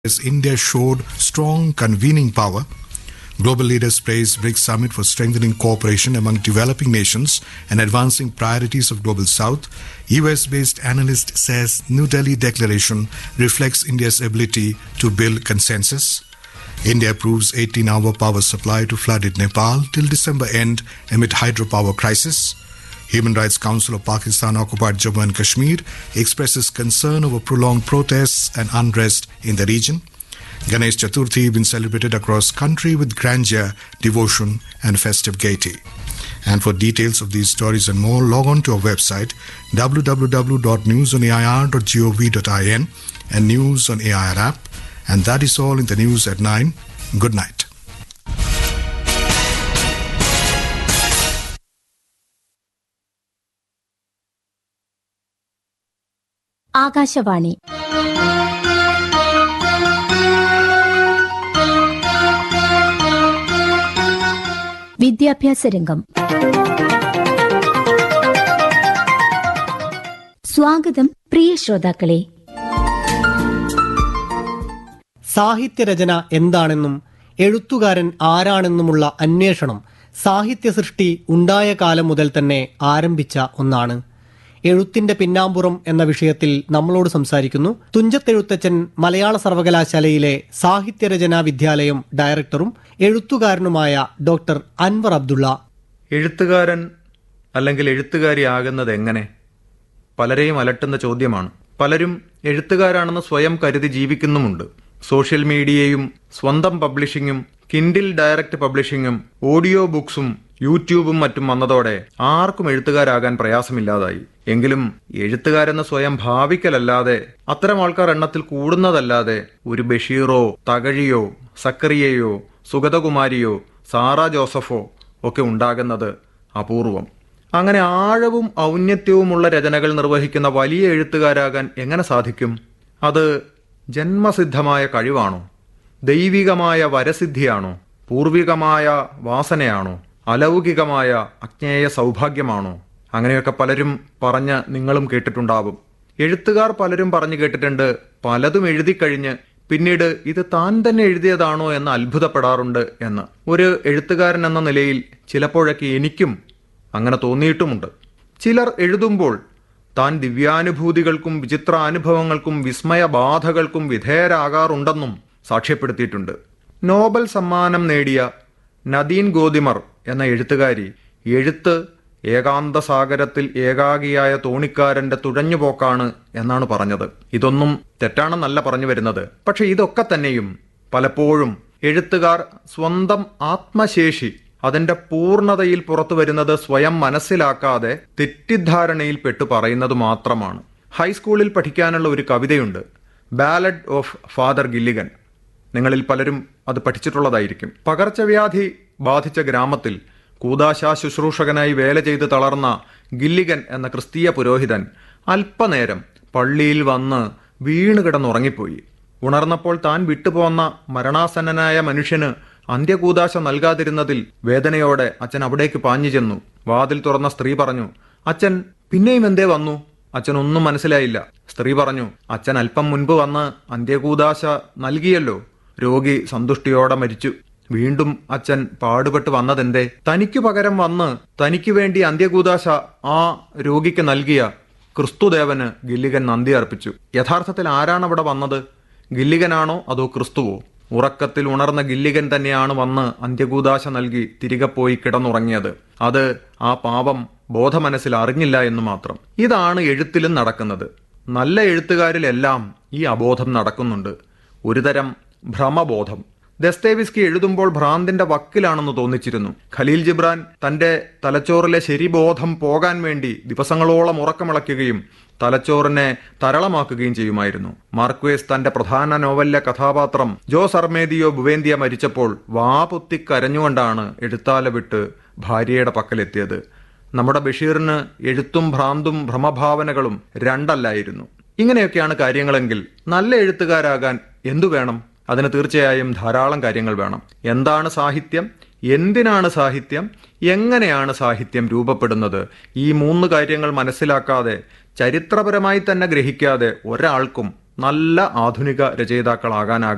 as India showed strong convening power. Global leaders praised BRICS summit for strengthening cooperation among developing nations and advancing priorities of global south. US-based analyst says New Delhi declaration reflects India's ability to build consensus. India approves 18-hour power supply to flooded Nepal till December end amid hydropower crisis. Human Rights Council of Pakistan occupied Jammu and Kashmir expresses concern over prolonged protests and unrest in the region. Ganesh Chaturthi been celebrated across country with grandeur, devotion and festive gaiety. And for details of these stories and more, log on to our website www.newsonair.gov.in and News on AIR app. And that is all in the news at 9. Good night. Akashvani വിദ്യാഭ്യാസ രംഗം സ്വാഗതം പ്രിയ ശ്രോതാക്കളെ സാഹിത്യരചന എന്താണെന്നും എഴുത്തുകാരൻ ആരാണെന്നുമുള്ള അന്വേഷണം സാഹിത്യ സൃഷ്ടി ഉണ്ടായ കാലം മുതൽ തന്നെ ആരംഭിച്ച ഒന്നാണ് എഴുത്തിന്റെ പിന്നാമ്പുറം എന്ന വിഷയത്തിൽ നമ്മളോട് സംസാരിക്കുന്നു തുഞ്ചത്തെഴുത്തച്ഛൻ മലയാള സർവകലാശാലയിലെ സാഹിത്യരചനാ വിദ്യാലയം ഡയറക്ടറും എഴുത്തുകാരനുമായ ഡോക്ടർ അൻവർ അബ്ദുള്ള എഴുത്തുകാരൻ അല്ലെങ്കിൽ എഴുത്തുകാരിയാകുന്നത് എങ്ങനെ പലരെയും അലട്ടുന്ന ചോദ്യമാണ് പലരും എഴുത്തുകാരാണെന്ന് സ്വയം കരുതി ജീവിക്കുന്നുമുണ്ട് സോഷ്യൽ മീഡിയയും സ്വന്തം പബ്ലിഷിങ്ങും കിൻഡിൽ ഡയറക്റ്റ് പബ്ലിഷിങ്ങും ഓഡിയോ ബുക്സും യൂട്യൂബും മറ്റും വന്നതോടെ ആർക്കും എഴുത്തുകാരാകാൻ പ്രയാസമില്ലാതായി എങ്കിലും എഴുത്തുകാരെന്ന് സ്വയം ഭാവിക്കലല്ലാതെ അത്തരം ആൾക്കാർ എണ്ണത്തിൽ കൂടുന്നതല്ലാതെ ഒരു ബഷീറോ തകഴിയോ സക്കറിയയോ സുഗതകുമാരിയോ സാറ ജോസഫോ ഒക്കെ ഉണ്ടാകുന്നത് അപൂർവം അങ്ങനെ ആഴവും ഔന്നത്യവുമുള്ള രചനകൾ നിർവഹിക്കുന്ന വലിയ എഴുത്തുകാരാകാൻ എങ്ങനെ സാധിക്കും അത് ജന്മസിദ്ധമായ കഴിവാണോ ദൈവികമായ വരസിദ്ധിയാണോ പൂർവികമായ വാസനയാണോ അലൗകികമായ അജ്ഞേയ സൗഭാഗ്യമാണോ അങ്ങനെയൊക്കെ പലരും പറഞ്ഞ് നിങ്ങളും കേട്ടിട്ടുണ്ടാവും എഴുത്തുകാർ പലരും പറഞ്ഞു കേട്ടിട്ടുണ്ട് പലതും എഴുതിക്കഴിഞ്ഞ് പിന്നീട് ഇത് താൻ തന്നെ എഴുതിയതാണോ എന്ന് അത്ഭുതപ്പെടാറുണ്ട് എന്ന് ഒരു എഴുത്തുകാരൻ എന്ന നിലയിൽ ചിലപ്പോഴൊക്കെ എനിക്കും അങ്ങനെ തോന്നിയിട്ടുമുണ്ട് ചിലർ എഴുതുമ്പോൾ താൻ ദിവ്യാനുഭൂതികൾക്കും വിചിത്ര അനുഭവങ്ങൾക്കും വിസ്മയബാധകൾക്കും വിധേയരാകാറുണ്ടെന്നും സാക്ഷ്യപ്പെടുത്തിയിട്ടുണ്ട് നോബൽ സമ്മാനം നേടിയ നദീൻ ഗോദിമർ എന്ന എഴുത്തുകാരി എഴുത്ത് ഏകാന്ത സാഗരത്തിൽ ഏകാഗിയായ തോണിക്കാരന്റെ തുഴഞ്ഞുപോക്കാണ് എന്നാണ് പറഞ്ഞത് ഇതൊന്നും തെറ്റാണെന്നല്ല പറഞ്ഞു വരുന്നത് പക്ഷെ ഇതൊക്കെ തന്നെയും പലപ്പോഴും എഴുത്തുകാർ സ്വന്തം ആത്മശേഷി അതിന്റെ പൂർണ്ണതയിൽ പുറത്തു വരുന്നത് സ്വയം മനസ്സിലാക്കാതെ തെറ്റിദ്ധാരണയിൽ പെട്ടു പറയുന്നത് മാത്രമാണ് ഹൈസ്കൂളിൽ പഠിക്കാനുള്ള ഒരു കവിതയുണ്ട് ബാലഡ് ഓഫ് ഫാദർ ഗില്ലിഗൻ നിങ്ങളിൽ പലരും അത് പഠിച്ചിട്ടുള്ളതായിരിക്കും പകർച്ചവ്യാധി ബാധിച്ച ഗ്രാമത്തിൽ കൂതാശാ ശുശ്രൂഷകനായി വേല ചെയ്ത് തളർന്ന ഗില്ലിഗൻ എന്ന ക്രിസ്തീയ പുരോഹിതൻ അല്പനേരം പള്ളിയിൽ വന്ന് വീണ് കിടന്നുറങ്ങിപ്പോയി ഉണർന്നപ്പോൾ താൻ വിട്ടുപോന്ന മരണാസന്നനായ മനുഷ്യന് അന്ത്യകൂതാശ നൽകാതിരുന്നതിൽ വേദനയോടെ അച്ഛൻ അവിടേക്ക് പാഞ്ഞു ചെന്നു വാതിൽ തുറന്ന സ്ത്രീ പറഞ്ഞു അച്ഛൻ പിന്നെയും എന്തേ വന്നു അച്ഛൻ ഒന്നും മനസ്സിലായില്ല സ്ത്രീ പറഞ്ഞു അച്ഛൻ അല്പം മുൻപ് വന്ന് അന്ത്യകൂതാശ നൽകിയല്ലോ രോഗി സന്തുഷ്ടിയോടെ മരിച്ചു വീണ്ടും അച്ഛൻ പാടുപെട്ട് വന്നതെന്തേ തനിക്കു പകരം വന്ന് തനിക്ക് വേണ്ടി അന്ത്യകൂതാശ ആ രോഗിക്ക് നൽകിയ ക്രിസ്തുദേവന് ഗില്ലികൻ നന്ദി അർപ്പിച്ചു യഥാർത്ഥത്തിൽ ആരാണ് അവിടെ വന്നത് ഗില്ലികനാണോ അതോ ക്രിസ്തുവോ ഉറക്കത്തിൽ ഉണർന്ന ഗില്ലികൻ തന്നെയാണ് വന്ന് അന്ത്യകൂതാശ നൽകി തിരികെ പോയി കിടന്നുറങ്ങിയത് അത് ആ പാപം ബോധമനസ്സിൽ അറിഞ്ഞില്ല എന്ന് മാത്രം ഇതാണ് എഴുത്തിലും നടക്കുന്നത് നല്ല എഴുത്തുകാരിലെല്ലാം ഈ അബോധം നടക്കുന്നുണ്ട് ഒരുതരം ഭ്രമബോധം ദസ്തേവിസ്കി എഴുതുമ്പോൾ ഭ്രാന്തിന്റെ വക്കിലാണെന്ന് തോന്നിച്ചിരുന്നു ഖലീൽ ജിബ്രാൻ തന്റെ തലച്ചോറിലെ ശരിബോധം പോകാൻ വേണ്ടി ദിവസങ്ങളോളം ഉറക്കമിളയ്ക്കുകയും തലച്ചോറിനെ തരളമാക്കുകയും ചെയ്യുമായിരുന്നു മാർക്വേസ് തന്റെ പ്രധാന നോവലിലെ കഥാപാത്രം ജോസ് അർമേദിയോ ബുവേന്തിയ മരിച്ചപ്പോൾ വാപൊത്തി കരഞ്ഞുകൊണ്ടാണ് എഴുത്താല വിട്ട് ഭാര്യയുടെ പക്കലെത്തിയത് നമ്മുടെ ബഷീറിന് എഴുത്തും ഭ്രാന്തും ഭ്രമഭാവനകളും രണ്ടല്ലായിരുന്നു ഇങ്ങനെയൊക്കെയാണ് കാര്യങ്ങളെങ്കിൽ നല്ല എഴുത്തുകാരാകാൻ എന്തു വേണം അതിന് തീർച്ചയായും ധാരാളം കാര്യങ്ങൾ വേണം എന്താണ് സാഹിത്യം എന്തിനാണ് സാഹിത്യം എങ്ങനെയാണ് സാഹിത്യം രൂപപ്പെടുന്നത് ഈ മൂന്ന് കാര്യങ്ങൾ മനസ്സിലാക്കാതെ ചരിത്രപരമായി തന്നെ ഗ്രഹിക്കാതെ ഒരാൾക്കും നല്ല ആധുനിക രചയിതാക്കളാകാനാകില്ല